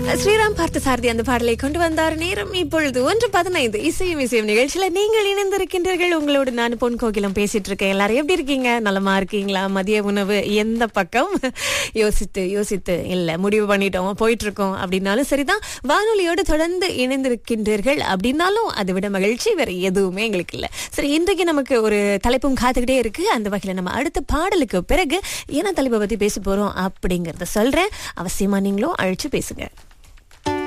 ஸ்ரீராம் பார்த்த சாரதி அந்த பாடலை கொண்டு வந்தார் நேரம் இப்பொழுது ஒன்று பதினைந்து இசையும் இசையும் நிகழ்ச்சியில நீங்கள் இணைந்திருக்கின்றீர்கள் உங்களோடு நான் பொன் கோகிலம் பேசிட்டு இருக்கேன் எல்லாரும் எப்படி இருக்கீங்க நலமா இருக்கீங்களா மதிய உணவு எந்த பக்கம் யோசித்து யோசித்து இல்ல முடிவு பண்ணிட்டோம் போயிட்டு இருக்கோம் அப்படின்னாலும் சரிதான் வானொலியோடு தொடர்ந்து இணைந்திருக்கின்றீர்கள் அப்படின்னாலும் அதை விட மகிழ்ச்சி வேற எதுவுமே எங்களுக்கு இல்ல சரி இன்றைக்கு நமக்கு ஒரு தலைப்பும் காத்துக்கிட்டே இருக்கு அந்த வகையில நம்ம அடுத்த பாடலுக்கு பிறகு என்ன தலைப்பை பத்தி பேச போறோம் அப்படிங்கறத சொல்றேன் அவசியமா நீங்களும் அழைச்சு பேசுங்க